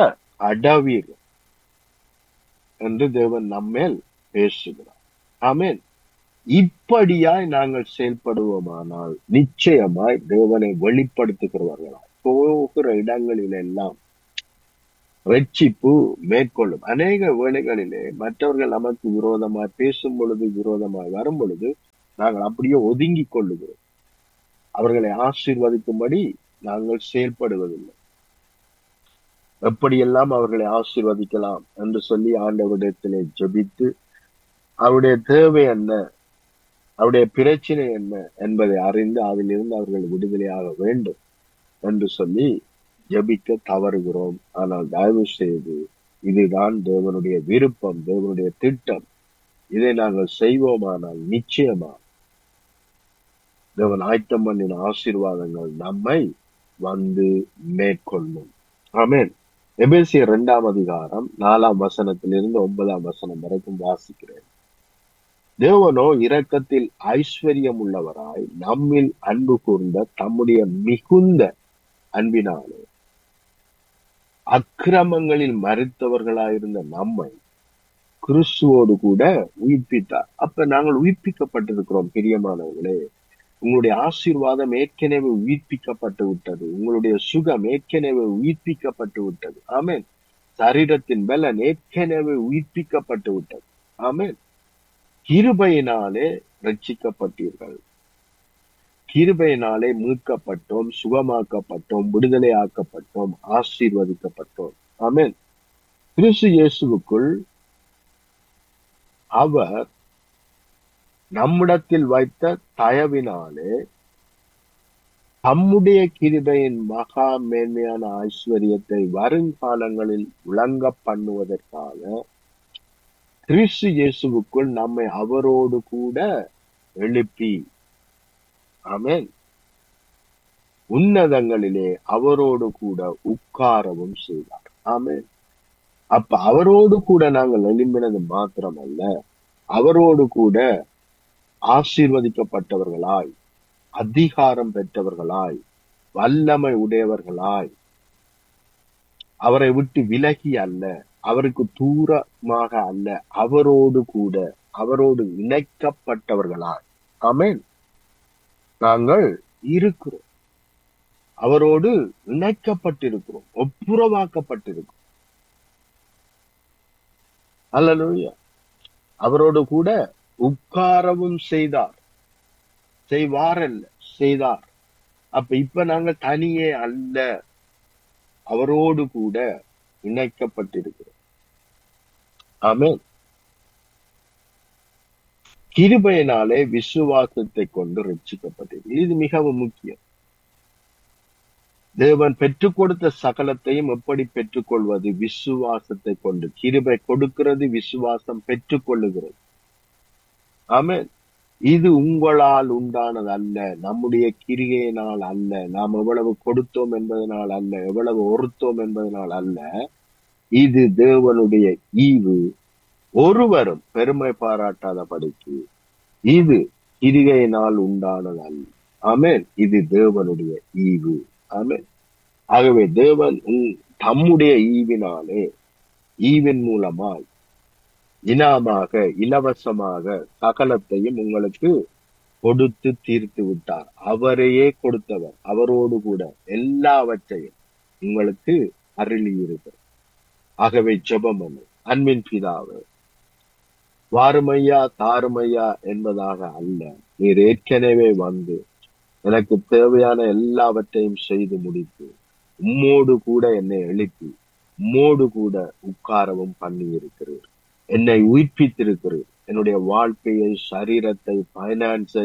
கடவீர்கள் என்று தேவன் நம்மேல் பேசுகிறார் ஆமேன் இப்படியாய் நாங்கள் செயல்படுவோமானால் நிச்சயமாய் தேவனை வெளிப்படுத்துகிறவர்களாய் போகிற இடங்களில் எல்லாம் ரட்சிப்பு மேற்கொள்ளும் அநேக வேளைகளிலே மற்றவர்கள் நமக்கு விரோதமாய் பேசும் பொழுது விரோதமாய் வரும் பொழுது நாங்கள் அப்படியே ஒதுங்கிக் கொள்ளுகிறோம் அவர்களை ஆசீர்வதிக்கும்படி நாங்கள் செயல்படுவதில்லை எப்படியெல்லாம் அவர்களை ஆசீர்வதிக்கலாம் என்று சொல்லி ஆண்டவரிடத்திலே ஜெபித்து அவருடைய தேவை என்ன அவருடைய பிரச்சனை என்ன என்பதை அறிந்து அதிலிருந்து அவர்கள் விடுதலையாக வேண்டும் என்று சொல்லி ஜெபிக்க தவறுகிறோம் ஆனால் தயவு செய்து இதுதான் தேவனுடைய விருப்பம் தேவனுடைய திட்டம் இதை நாங்கள் செய்வோமானால் நிச்சயமா தேவன் ஆயத்தம் பண்ணின ஆசீர்வாதங்கள் நம்மை வந்து மேற்கொள்ளும் ஆமென் எபேசியர் இரண்டாம் அதிகாரம் நாலாம் வசனத்திலிருந்து ஒன்பதாம் வசனம் வரைக்கும் வாசிக்கிறேன் தேவனோ இரக்கத்தில் ஐஸ்வர்யம் உள்ளவராய் நம்மில் அன்பு கூர்ந்த தம்முடைய மிகுந்த அன்பினாலே அக்கிரமங்களில் மறுத்தவர்களாயிருந்த நம்மை கிறிஸ்துவோடு கூட உயிர்ப்பித்தார் அப்ப நாங்கள் உயிர்ப்பிக்கப்பட்டிருக்கிறோம் பிரியமானவர்களே உங்களுடைய ஆசீர்வாதம் ஏற்கனவே உயிர்ப்பிக்கப்பட்டு விட்டது உங்களுடைய சுகம் ஏற்கனவே உயிர்ப்பிக்கப்பட்டு விட்டது ஆமென் சரீரத்தின் பலன் ஏற்கனவே உயிர்ப்பிக்கப்பட்டு விட்டது ஆமென் கிருபையினாலே ரட்சிக்கப்பட்டீர்கள் கிருபையினாலே மீட்கப்பட்டோம் சுகமாக்கப்பட்டோம் விடுதலையாக்கப்பட்டோம் ஆசீர்வதிக்கப்பட்டோம் ஆமென் கிறிஸ்து இயேசுவுக்குள் அவர் நம்மிடத்தில் வைத்த தயவினாலே தம்முடைய கிருபையின் மகா மேன்மையான ஐஸ்வர்யத்தை வருங்காலங்களில் விளங்க பண்ணுவதற்காக கிறிஸ்து இயேசுவுக்குள் நம்மை அவரோடு கூட எழுப்பி ஆமென் உன்னதங்களிலே அவரோடு கூட உட்காரவும் செய்தார் ஆமென் அப்ப அவரோடு கூட நாங்கள் எழும்பினது மாத்திரமல்ல அவரோடு கூட ஆசீர்வதிக்கப்பட்டவர்களாய் அதிகாரம் பெற்றவர்களாய் வல்லமை உடையவர்களாய் அவரை விட்டு விலகி அல்ல அவருக்கு தூரமாக அல்ல அவரோடு கூட அவரோடு இணைக்கப்பட்டவர்களாய் ஆமென் நாங்கள் இருக்கிறோம் அவரோடு இணைக்கப்பட்டிருக்கிறோம் ஒப்புரவாக்கப்பட்டிருக்கிறோம் அல்லேலூயா அவரோடு கூட உட்காரவும் செய்தார் செய்வார் அல்ல செய்தார் அப்ப இப்ப நாங்க தனியே அல்ல அவரோடு கூட இணைக்கப்பட்டிருக்கிறோம் ஆமென் கிருபையினாலே விசுவாசத்தை கொண்டு ரட்சிக்கப்பட்டீர்கள் இது மிகவும் முக்கியம் தேவன் பெற்றுக் கொடுத்த சகலத்தையும் எப்படி பெற்றுக்கொள்வது விசுவாசத்தை கொண்டு கிருபை கொடுக்கிறது விசுவாசம் பெற்றுக் கொள்ளுகிறது ஆமென் இது உங்களால் உண்டானது அல்ல நம்முடைய கிரிகையினால் அல்ல நாம் எவ்வளவு கொடுத்தோம் என்பதனால் அல்ல எவ்வளவு ஒருத்தோம் என்பதனால் அல்ல இது தேவனுடைய ஈவு ஒருவரும் பெருமை பாராட்டாதபடிக்கு இது கிரிகையினால் உண்டானது அல்ல ஆமென் இது தேவனுடைய ஈவு ஆமென் ஆகவே தேவன் உம் தம்முடைய ஈவினாலே ஈவின் மூலமாய் இனாமாக இலவசமாக சகலத்தையும் உங்களுக்கு கொடுத்து தீர்த்து விட்டார் அவரையே கொடுத்தவர் அவரோடு கூட எல்லாவற்றையும் உங்களுக்கு அருளி இருக்கிறார் ஆகவே ஜெபம் பண்ணு அன்பின் பிதாவே வாருமையா தாருமையா என்பதாக அல்ல நீர் ஏற்கனவே வந்து எனக்கு தேவையான எல்லாவற்றையும் செய்து முடித்து உம்மோடு கூட என்னை எழுப்பி உம்மோடு கூட உட்காரவும் பண்ணி இருக்கிறீர் என்னை உயிர்ப்பித்திருக்கிறீர் என்னுடைய வாழ்க்கையை சரீரத்தை பைனான்ஸை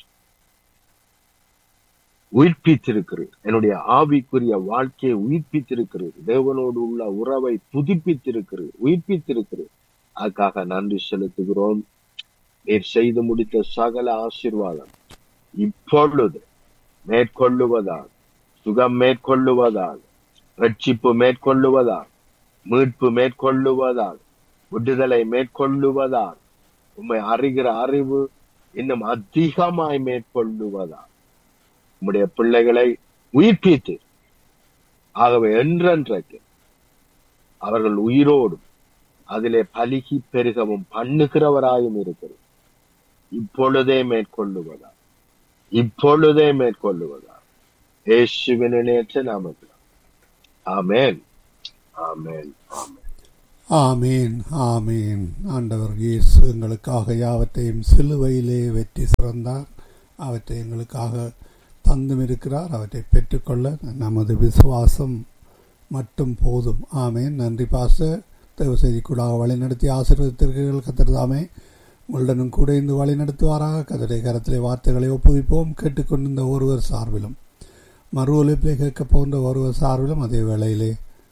உயிர்ப்பித்திருக்கிறீர் என்னுடைய ஆவிக்குரிய வாழ்க்கையை உயிர்ப்பித்திருக்கிறீர் தேவனோடு உள்ள உறவை புதுப்பித்திருக்கிறீர் உயிர்ப்பித்திருக்கிறீர் அதுக்காக நன்றி செலுத்துகிறோம் நீர் செய்து முடித்த சகல ஆசீர்வாதம் இப்பொழுது மேற்கொள்ளுவதால் சுகம் மேற்கொள்ளுவதால் ரட்சிப்பு மேற்கொள்ளுவதால் மீட்பு மேற்கொள்ளுவதால் விடுதலை மேற்கொள்ளுவதால் உம்மை அறிகிற அறிவு இன்னும் அதிகமாய் மேற்கொள்ளுவதால் உம்முடைய பிள்ளைகளை உயிர்ப்பித்து ஆகவே என்றென்றைக்கு அவர்கள் உயிரோடும் அதிலே பலிகி பெருகவும் பண்ணுகிறவராயும் இருக்கிறது இப்பொழுதே மேற்கொள்ளுவதா இப்பொழுதே மேற்கொள்ளுவதா இயேசுவின் நேற்று நாமத்தில் ஆமென் ஆமென் ஆமென் ஆமீன் ஆமீன் ஆண்டவர் இயேசு எங்களுக்காக யாவற்றையும் சிலுவையிலே வெற்றி சிறந்தார் அவற்றை எங்களுக்காக தந்தும் இருக்கிறார் அவற்றை பெற்றுக்கொள்ள நமது விசுவாசம் மட்டும் போதும் ஆமேன் நன்றி பாச தேவ செய்திக்கூடாக வழிநடத்தி ஆசீர்வதித்திருக்கிறீர்கள் கத்திரதாமே உங்களுடனும் கூட இருந்து வழி நடத்துவாராக கதரை கரத்திலே வார்த்தைகளை ஒப்புவிப்போம் கேட்டுக்கொண்டிருந்த ஒருவர் சார்பிலும் மறு ஒலிப்பிலே கேட்க போன்ற ஒருவர் சார்பிலும் அதே வேளையிலே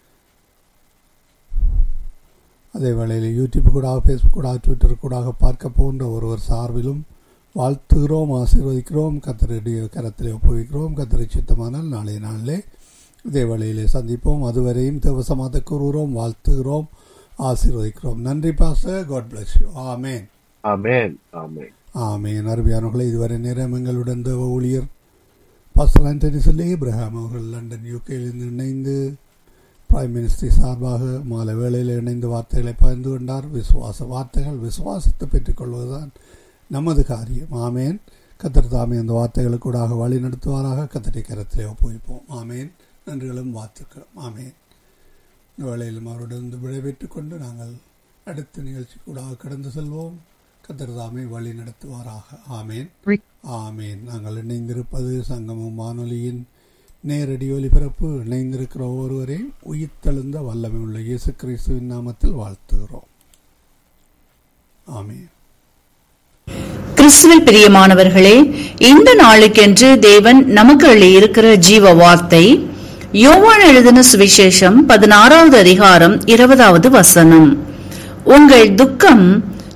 அதே வேளையில் யூடியூப் கூடாக ஃபேஸ்புக் கூடாக ட்விட்டர் கூடாக பார்க்க போன்ற ஒருவர் சார்பிலும் வாழ்த்துகிறோம் ஆசீர்வதிக்கிறோம் கத்தருடைய கரத்திலே ஒப்புவிக்கிறோம் கத்தரை சித்தமானால் நாளைய நாளிலே இதே வேளையிலே சந்திப்போம் அதுவரையும் தேவசமாத கூறுகிறோம் வாழ்த்துகிறோம் ஆசீர்வதிக்கிறோம் நன்றி பாச God bless you amen amen amen amen அருமையானவர்களை இதுவரை நேரம் எங்களுடன் தேவ ஊழியர் பாஸ்டர் ஆண்டனி சொல்லி இப்ரஹாம் அவர்கள் லண்டன் யூகேயிலிருந்து இணைந்து பிரைம் மினிஸ்டர் சார்பாக மாலை வேளையில் இணைந்து வார்த்தைகளை பகிர்ந்து கொண்டார் விசுவாச வார்த்தைகள் விசுவாசத்தை பெற்றுக்கொள்வதுதான் நமது காரியம் ஆமேன் கத்தர் தாமே அந்த வார்த்தைகளுக்கூடாக வழி நடத்துவாராக கத்தரை கரத்திலே ஒப்புவிப்போம் ஆமேன் நன்றிகளும் வாழ்த்துக்கிறோம் ஆமேன் இந்த வேளையிலும் அவருடன் விடைபெற்றுக் கொண்டு நாங்கள் அடுத்த நிகழ்ச்சி கூடாக கடந்து செல்வோம் கத்தர் தாமே வழி நடத்துவாராக ஆமேன் ஆமேன் நாங்கள் இணைந்திருப்பது சங்கமம் வானொலியின் நேரடி ஒலிபரப்பு இணைந்திருக்கிற ஒருவரையும் உயிர்த்தெழுந்த வல்லமை உள்ள இயேசு கிறிஸ்துவின் நாமத்தில் வாழ்த்துகிறோம் ஆமேன் கிறிஸ்துவில் பிரியமானவர்களே இந்த நாளுக்கென்று தேவன் நமக்கு இருக்கிற ஜீவ வார்த்தை யோவான் எழுதின சுவிசேஷம் பதினாறாவது அதிகாரம் இருபதாவது வசனம் உங்கள் துக்கம்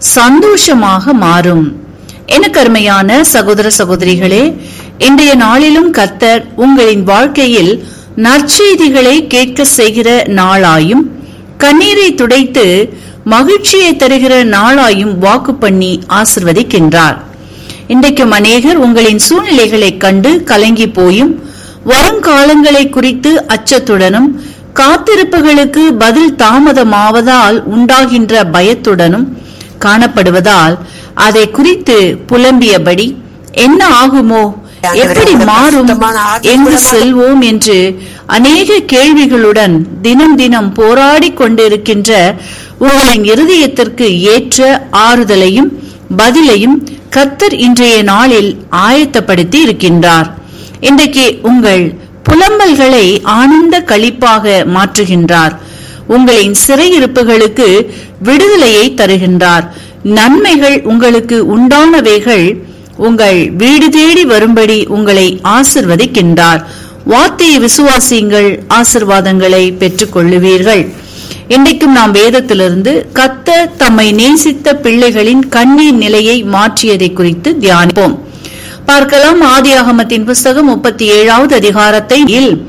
சந்தோஷமாக மாறும் எனக்கு அருமையான சகோதர சகோதரிகளே இன்றைய நாளிலும் கத்தர் உங்களின் வாழ்க்கையில் நற்செய்திகளை கேட்க செய்கிற நாளாயும் கண்ணீரை துடைத்து மகிழ்ச்சியை தருகிற நாளாயும் வாக்கு பண்ணி ஆசிர்வதிக்கின்றார் இன்றைக்கும் அநேகர் உங்களின் சூழ்நிலைகளை கண்டு கலங்கி போயும் வருங்காலங்களை குறித்து அச்சத்துடனும் காத்திருப்புகளுக்கு பதில் தாமதமாவதால் உண்டாகின்ற பயத்துடனும் காணப்படுவதால் அதை குறித்து புலம்பியபடி என்ன ஆகுமோ எப்படி மாறும் எங்கு செல்வோம் என்று அநேக கேள்விகளுடன் தினம் தினம் போராடி கொண்டிருக்கின்ற உங்களின் இருதயத்திற்கு ஏற்ற ஆறுதலையும் பதிலையும் கத்தர் இன்றைய நாளில் ஆயத்தப்படுத்தி இருக்கின்றார் இன்றைக்கு உங்கள் புலம்பல்களை ஆனந்த களிப்பாக மாற்றுகின்றார் உங்களின் சிறையிருப்புகளுக்கு விடுதலையை தருகின்றார் நன்மைகள் உங்களுக்கு உண்டானவைகள் உங்கள் வீடு தேடி வரும்படி உங்களை ஆசிர்வதிக்கின்றார் வார்த்தையை விசுவாசியுங்கள் ஆசிர்வாதங்களை பெற்றுக் கொள்ளுவீர்கள் இன்றைக்கும் நாம் வேதத்திலிருந்து கத்த தம்மை நேசித்த பிள்ளைகளின் கண்ணீர் நிலையை மாற்றியதை குறித்து தியானிப்போம் பார்க்கலாம் ஆதியாகமத்தின் புஸ்தகம் முப்பத்தி ஏழாவது அதிகாரத்தை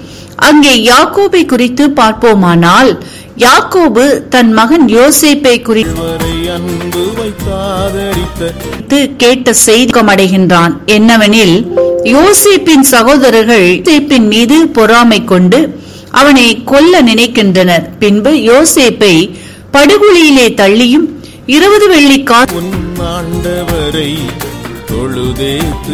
அங்கே யாக்கோபை குறித்து பார்ப்போமானால் யாக்கோபு தன் மகன் யோசேப்பை குறித்து வரை அன்பு வைத்தாதரித்த கேட்ட செய்திக்கம் அடைகின்றான் என்னவெனில் யோசேப்பின் சகோதரர்கள் யோசேப்பின் மீது பொறாமை கொண்டு அவனை கொல்ல நினைக்கின்றனர் பின்பு யோசேப்பை படுகொலியிலே தள்ளியும் இருபது வெள்ளி உன் ஆண்டவரை தொழுதேத்து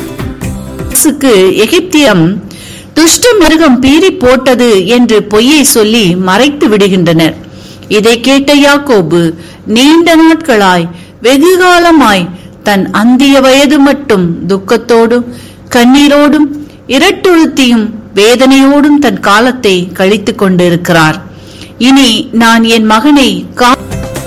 காசுக்கு எகிப்தியம் துஷ்ட மிருகம் பீறி போட்டது என்று பொய்யை சொல்லி மறைத்து விடுகின்றனர் இதை கேட்ட யாக்கோபு நீண்ட நாட்களாய் வெகுகாலமாய் தன் அந்திய வயது மட்டும் துக்கத்தோடும் கண்ணீரோடும் இரட்டுறுத்தியும் வேதனையோடும் தன் காலத்தை கழித்துக் கொண்டிருக்கிறார் இனி நான் என் மகனை கா